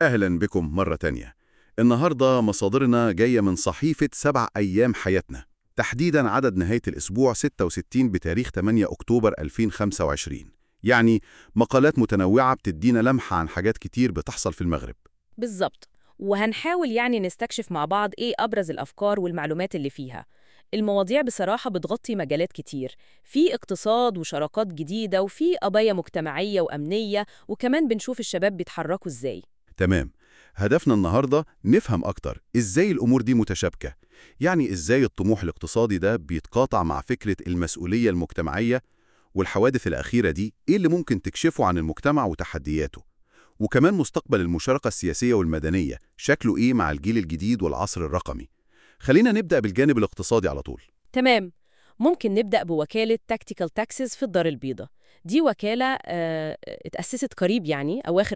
أهلا بكم مرة تانية النهاردة مصادرنا جاية من صحيفة سبع أيام حياتنا تحديدا عدد نهاية الأسبوع 66 بتاريخ 8 أكتوبر 2025 يعني مقالات متنوعة بتدينا لمحة عن حاجات كتير بتحصل في المغرب بالظبط وهنحاول يعني نستكشف مع بعض إيه أبرز الأفكار والمعلومات اللي فيها المواضيع بصراحة بتغطي مجالات كتير في اقتصاد وشراكات جديدة وفي قضايا مجتمعية وأمنية وكمان بنشوف الشباب بيتحركوا إزاي تمام هدفنا النهاردة نفهم أكتر إزاي الأمور دي متشابكة يعني إزاي الطموح الاقتصادي ده بيتقاطع مع فكرة المسؤولية المجتمعية والحوادث الأخيرة دي إيه اللي ممكن تكشفه عن المجتمع وتحدياته وكمان مستقبل المشاركة السياسية والمدنية شكله إيه مع الجيل الجديد والعصر الرقمي خلينا نبدأ بالجانب الاقتصادي على طول تمام ممكن نبدأ بوكالة تاكتيكال تاكسز في الدار البيضاء دي وكالة آه، اتأسست قريب يعني أواخر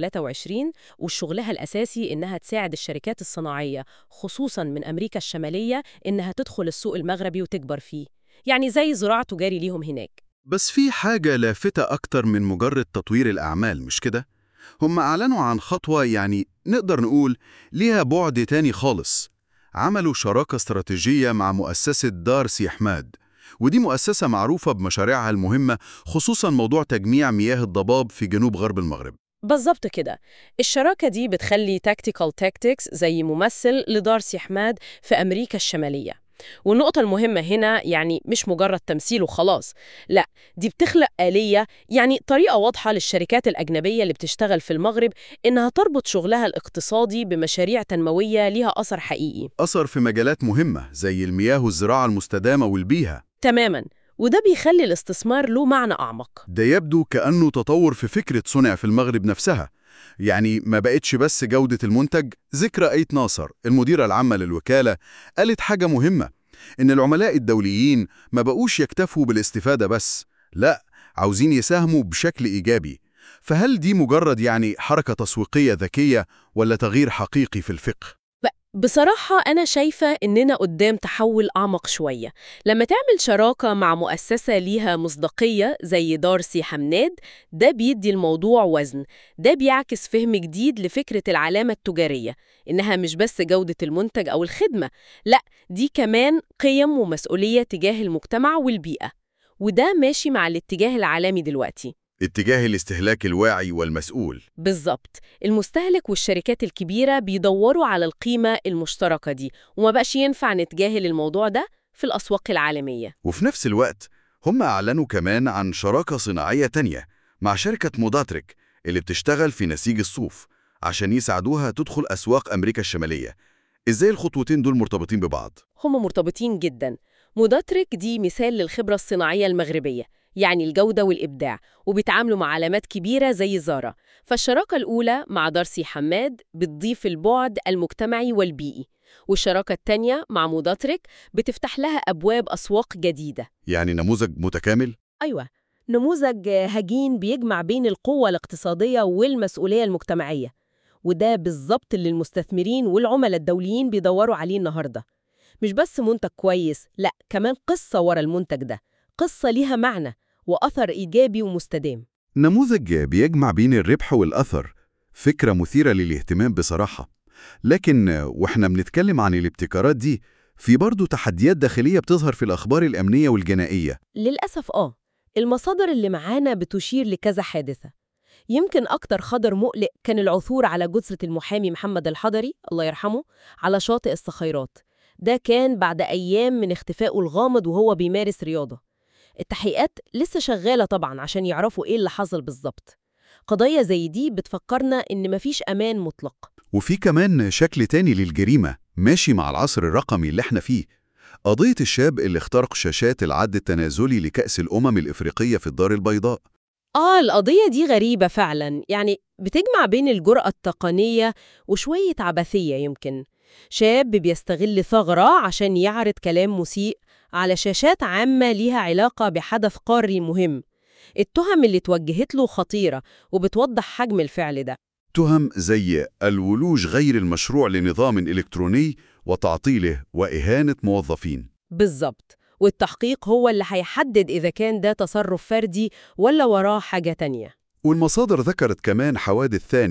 2023 وشغلها الأساسي إنها تساعد الشركات الصناعية خصوصا من أمريكا الشمالية إنها تدخل السوق المغربي وتكبر فيه يعني زي زراعة تجاري ليهم هناك بس في حاجة لافتة أكتر من مجرد تطوير الأعمال مش كده؟ هم أعلنوا عن خطوة يعني نقدر نقول ليها بعد تاني خالص عملوا شراكة استراتيجية مع مؤسسة دار سي حماد ودي مؤسسة معروفة بمشاريعها المهمة خصوصا موضوع تجميع مياه الضباب في جنوب غرب المغرب بالظبط كده الشراكة دي بتخلي تاكتيكال تاكتكس زي ممثل لدار سي حماد في أمريكا الشمالية والنقطة المهمة هنا يعني مش مجرد تمثيل وخلاص لا دي بتخلق آلية يعني طريقة واضحة للشركات الأجنبية اللي بتشتغل في المغرب إنها تربط شغلها الاقتصادي بمشاريع تنموية ليها أثر حقيقي أثر في مجالات مهمة زي المياه والزراعة المستدامة والبيئة تماما وده بيخلي الاستثمار له معنى أعمق ده يبدو كأنه تطور في فكرة صنع في المغرب نفسها يعني ما بقتش بس جودة المنتج ذكرى أيت ناصر المديرة العامة للوكالة قالت حاجة مهمة إن العملاء الدوليين ما بقوش يكتفوا بالاستفادة بس لا عاوزين يساهموا بشكل إيجابي فهل دي مجرد يعني حركة تسويقية ذكية ولا تغيير حقيقي في الفقه؟ بصراحة أنا شايفة إننا قدام تحول أعمق شوية لما تعمل شراكة مع مؤسسة ليها مصداقية زي دارسي حمناد ده بيدي الموضوع وزن ده بيعكس فهم جديد لفكرة العلامة التجارية إنها مش بس جودة المنتج أو الخدمة لا دي كمان قيم ومسؤولية تجاه المجتمع والبيئة وده ماشي مع الاتجاه العالمي دلوقتي اتجاه الاستهلاك الواعي والمسؤول بالظبط المستهلك والشركات الكبيرة بيدوروا على القيمة المشتركة دي وما بقاش ينفع نتجاهل الموضوع ده في الأسواق العالمية وفي نفس الوقت هم أعلنوا كمان عن شراكة صناعية تانية مع شركة موداتريك اللي بتشتغل في نسيج الصوف عشان يساعدوها تدخل أسواق أمريكا الشمالية إزاي الخطوتين دول مرتبطين ببعض؟ هم مرتبطين جدا موداتريك دي مثال للخبرة الصناعية المغربية يعني الجودة والإبداع وبيتعاملوا مع علامات كبيرة زي زارا فالشراكة الأولى مع دارسي حماد بتضيف البعد المجتمعي والبيئي والشراكة التانية مع موداتريك بتفتح لها أبواب أسواق جديدة يعني نموذج متكامل؟ أيوة نموذج هجين بيجمع بين القوة الاقتصادية والمسؤولية المجتمعية وده بالظبط اللي المستثمرين والعملاء الدوليين بيدوروا عليه النهاردة مش بس منتج كويس لا كمان قصة ورا المنتج ده قصة ليها معنى وأثر إيجابي ومستدام نموذج بيجمع بين الربح والأثر فكرة مثيرة للاهتمام بصراحة لكن وإحنا بنتكلم عن الابتكارات دي في برضه تحديات داخلية بتظهر في الأخبار الأمنية والجنائية للأسف آه المصادر اللي معانا بتشير لكذا حادثة يمكن أكتر خطر مقلق كان العثور على جثة المحامي محمد الحضري الله يرحمه على شاطئ الصخيرات ده كان بعد أيام من اختفائه الغامض وهو بيمارس رياضة التحقيقات لسه شغالة طبعا عشان يعرفوا إيه اللي حصل بالظبط قضايا زي دي بتفكرنا إن مفيش أمان مطلق وفي كمان شكل تاني للجريمة ماشي مع العصر الرقمي اللي احنا فيه قضية الشاب اللي اخترق شاشات العد التنازلي لكأس الأمم الإفريقية في الدار البيضاء آه القضية دي غريبة فعلا يعني بتجمع بين الجرأة التقنية وشوية عبثية يمكن شاب بيستغل ثغرة عشان يعرض كلام مسيء على شاشات عامة ليها علاقة بحدث قاري مهم التهم اللي توجهت له خطيرة وبتوضح حجم الفعل ده تهم زي الولوج غير المشروع لنظام إلكتروني وتعطيله وإهانة موظفين بالظبط والتحقيق هو اللي هيحدد إذا كان ده تصرف فردي ولا وراه حاجة تانية والمصادر ذكرت كمان حوادث ثانية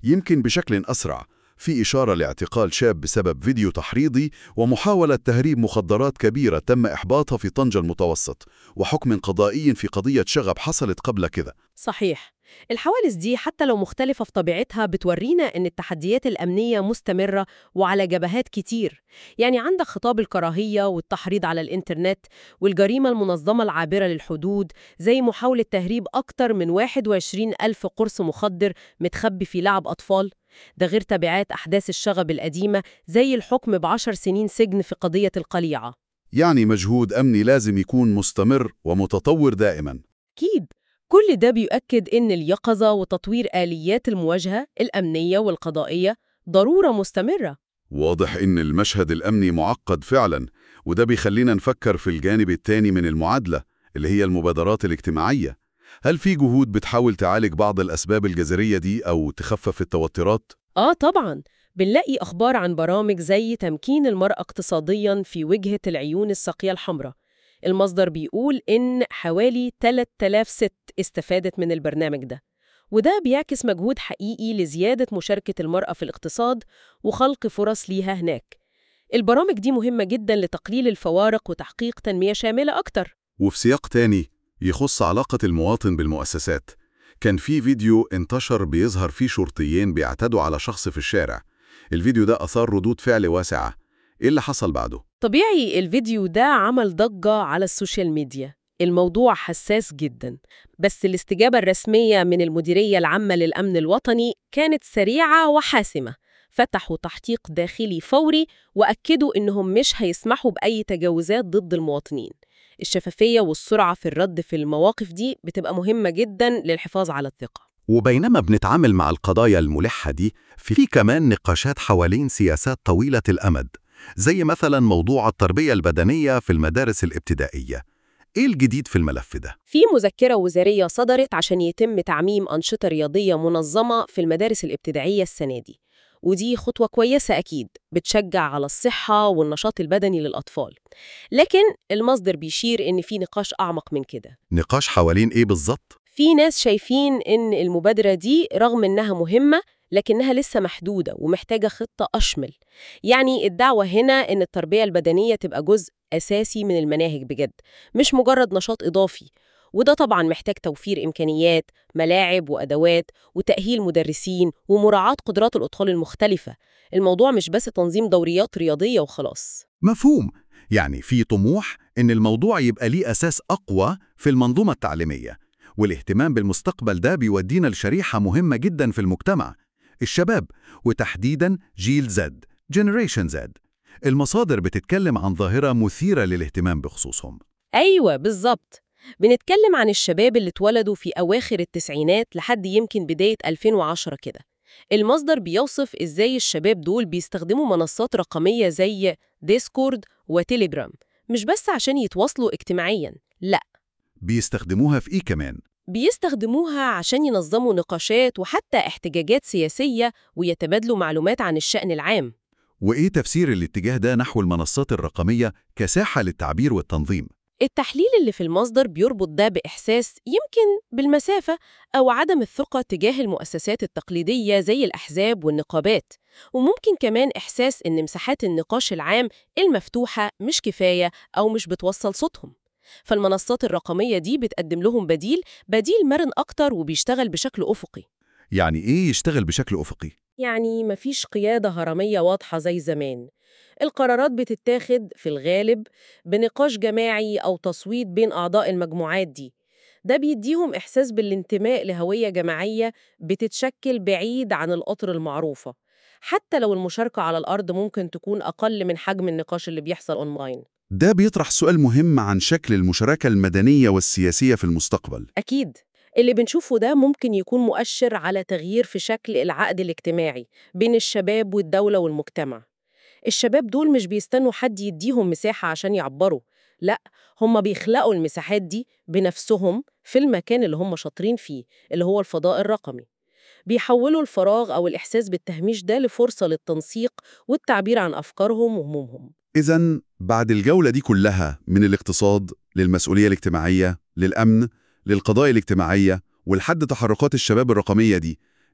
يمكن بشكل أسرع في إشارة لاعتقال شاب بسبب فيديو تحريضي ومحاولة تهريب مخدرات كبيرة تم إحباطها في طنجة المتوسط وحكم قضائي في قضية شغب حصلت قبل كذا صحيح الحوادث دي حتى لو مختلفة في طبيعتها بتورينا إن التحديات الأمنية مستمرة وعلى جبهات كتير يعني عندك خطاب الكراهية والتحريض على الإنترنت والجريمة المنظمة العابرة للحدود زي محاولة تهريب أكتر من 21 ألف قرص مخدر متخبي في لعب أطفال ده غير تبعات أحداث الشغب القديمة زي الحكم بعشر سنين سجن في قضية القليعة يعني مجهود أمني لازم يكون مستمر ومتطور دائما أكيد كل ده بيؤكد إن اليقظة وتطوير آليات المواجهة الأمنية والقضائية ضرورة مستمرة واضح إن المشهد الأمني معقد فعلا وده بيخلينا نفكر في الجانب التاني من المعادلة اللي هي المبادرات الاجتماعية هل في جهود بتحاول تعالج بعض الأسباب الجذرية دي أو تخفف التوترات؟ آه طبعاً بنلاقي أخبار عن برامج زي تمكين المرأة اقتصادياً في وجهة العيون الساقية الحمراء المصدر بيقول إن حوالي 3000 ست استفادت من البرنامج ده وده بيعكس مجهود حقيقي لزيادة مشاركة المرأة في الاقتصاد وخلق فرص ليها هناك البرامج دي مهمة جدا لتقليل الفوارق وتحقيق تنمية شاملة أكتر وفي سياق تاني يخص علاقة المواطن بالمؤسسات كان في فيديو انتشر بيظهر فيه شرطيين بيعتدوا على شخص في الشارع الفيديو ده أثار ردود فعل واسعة إيه اللي حصل بعده؟ طبيعي الفيديو ده عمل ضجة على السوشيال ميديا الموضوع حساس جدا بس الاستجابة الرسمية من المديرية العامة للأمن الوطني كانت سريعة وحاسمة فتحوا تحقيق داخلي فوري وأكدوا إنهم مش هيسمحوا بأي تجاوزات ضد المواطنين الشفافية والسرعة في الرد في المواقف دي بتبقى مهمة جدا للحفاظ على الثقة وبينما بنتعامل مع القضايا الملحة دي في كمان نقاشات حوالين سياسات طويلة الأمد زي مثلا موضوع التربية البدنية في المدارس الابتدائية إيه الجديد في الملف ده؟ في مذكرة وزارية صدرت عشان يتم تعميم أنشطة رياضية منظمة في المدارس الابتدائية السنة دي ودي خطوة كويسة أكيد بتشجع على الصحة والنشاط البدني للأطفال لكن المصدر بيشير إن في نقاش أعمق من كده نقاش حوالين إيه بالظبط؟ في ناس شايفين إن المبادرة دي رغم إنها مهمة لكنها لسه محدودة ومحتاجة خطة أشمل يعني الدعوة هنا إن التربية البدنية تبقى جزء أساسي من المناهج بجد مش مجرد نشاط إضافي وده طبعا محتاج توفير إمكانيات ملاعب وأدوات وتأهيل مدرسين ومراعاة قدرات الأطفال المختلفة الموضوع مش بس تنظيم دوريات رياضية وخلاص مفهوم يعني في طموح إن الموضوع يبقى ليه أساس أقوى في المنظومة التعليمية والاهتمام بالمستقبل ده بيودينا لشريحة مهمة جدا في المجتمع الشباب وتحديدا جيل زد Generation Z المصادر بتتكلم عن ظاهرة مثيرة للاهتمام بخصوصهم أيوة بالظبط بنتكلم عن الشباب اللي اتولدوا في أواخر التسعينات لحد يمكن بداية 2010 كده المصدر بيوصف إزاي الشباب دول بيستخدموا منصات رقمية زي ديسكورد وتليجرام مش بس عشان يتواصلوا اجتماعياً لأ بيستخدموها في إيه كمان؟ بيستخدموها عشان ينظموا نقاشات وحتى احتجاجات سياسية ويتبادلوا معلومات عن الشأن العام وإيه تفسير الاتجاه ده نحو المنصات الرقمية كساحة للتعبير والتنظيم؟ التحليل اللي في المصدر بيربط ده بإحساس يمكن بالمسافة أو عدم الثقة تجاه المؤسسات التقليدية زي الأحزاب والنقابات وممكن كمان إحساس إن مساحات النقاش العام المفتوحة مش كفاية أو مش بتوصل صوتهم فالمنصات الرقمية دي بتقدم لهم بديل بديل مرن أكتر وبيشتغل بشكل أفقي يعني إيه يشتغل بشكل أفقي؟ يعني مفيش قيادة هرمية واضحة زي زمان القرارات بتتاخد في الغالب بنقاش جماعي أو تصويت بين أعضاء المجموعات دي ده بيديهم إحساس بالانتماء لهوية جماعية بتتشكل بعيد عن الأطر المعروفة حتى لو المشاركة على الأرض ممكن تكون أقل من حجم النقاش اللي بيحصل أونلاين ده بيطرح سؤال مهم عن شكل المشاركة المدنية والسياسية في المستقبل أكيد اللي بنشوفه ده ممكن يكون مؤشر على تغيير في شكل العقد الاجتماعي بين الشباب والدولة والمجتمع الشباب دول مش بيستنوا حد يديهم مساحة عشان يعبروا لا هم بيخلقوا المساحات دي بنفسهم في المكان اللي هم شاطرين فيه اللي هو الفضاء الرقمي بيحولوا الفراغ أو الإحساس بالتهميش ده لفرصة للتنسيق والتعبير عن أفكارهم وهمومهم إذا بعد الجولة دي كلها من الاقتصاد للمسؤولية الاجتماعية للأمن للقضايا الاجتماعية ولحد تحركات الشباب الرقمية دي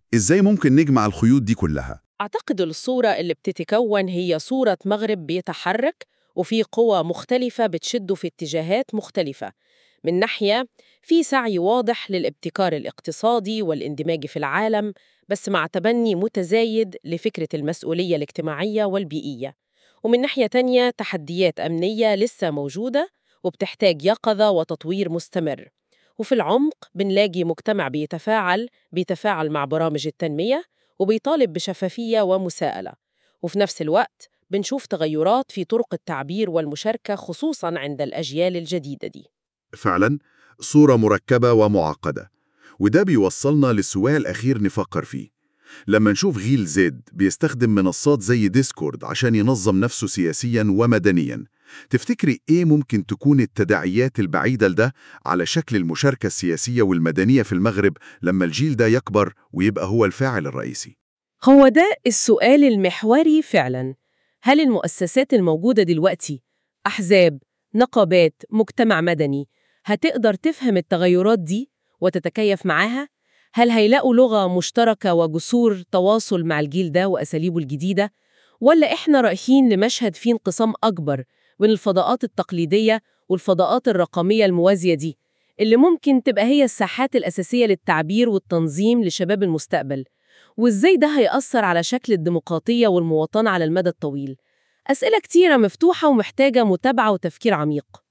إزاي ممكن نجمع الخيوط دي كلها؟ أعتقد الصورة اللي بتتكون هي صورة مغرب بيتحرك وفي قوى مختلفة بتشده في اتجاهات مختلفة من ناحية في سعي واضح للابتكار الاقتصادي والاندماج في العالم بس مع تبني متزايد لفكرة المسؤولية الاجتماعية والبيئية ومن ناحية تانية تحديات أمنية لسه موجودة وبتحتاج يقظة وتطوير مستمر وفي العمق بنلاقي مجتمع بيتفاعل بيتفاعل مع برامج التنمية وبيطالب بشفافية ومساءلة وفي نفس الوقت بنشوف تغيرات في طرق التعبير والمشاركة خصوصاً عند الأجيال الجديدة دي فعلا صورة مركبة ومعقدة وده بيوصلنا للسؤال الأخير نفكر فيه لما نشوف غيل زيد بيستخدم منصات زي ديسكورد عشان ينظم نفسه سياسيا ومدنيا تفتكري إيه ممكن تكون التداعيات البعيدة لده على شكل المشاركة السياسية والمدنية في المغرب لما الجيل ده يكبر ويبقى هو الفاعل الرئيسي؟ هو ده السؤال المحوري فعلاً هل المؤسسات الموجودة دلوقتي أحزاب، نقابات، مجتمع مدني هتقدر تفهم التغيرات دي وتتكيف معاها؟ هل هيلاقوا لغة مشتركة وجسور تواصل مع الجيل ده وأساليبه الجديدة؟ ولا إحنا رايحين لمشهد فيه انقسام أكبر بين الفضاءات التقليدية والفضاءات الرقمية الموازية دي اللي ممكن تبقى هي الساحات الأساسية للتعبير والتنظيم لشباب المستقبل؟ وإزاي ده هيأثر على شكل الديمقراطية والمواطنة على المدى الطويل؟ أسئلة كتيرة مفتوحة ومحتاجة متابعة وتفكير عميق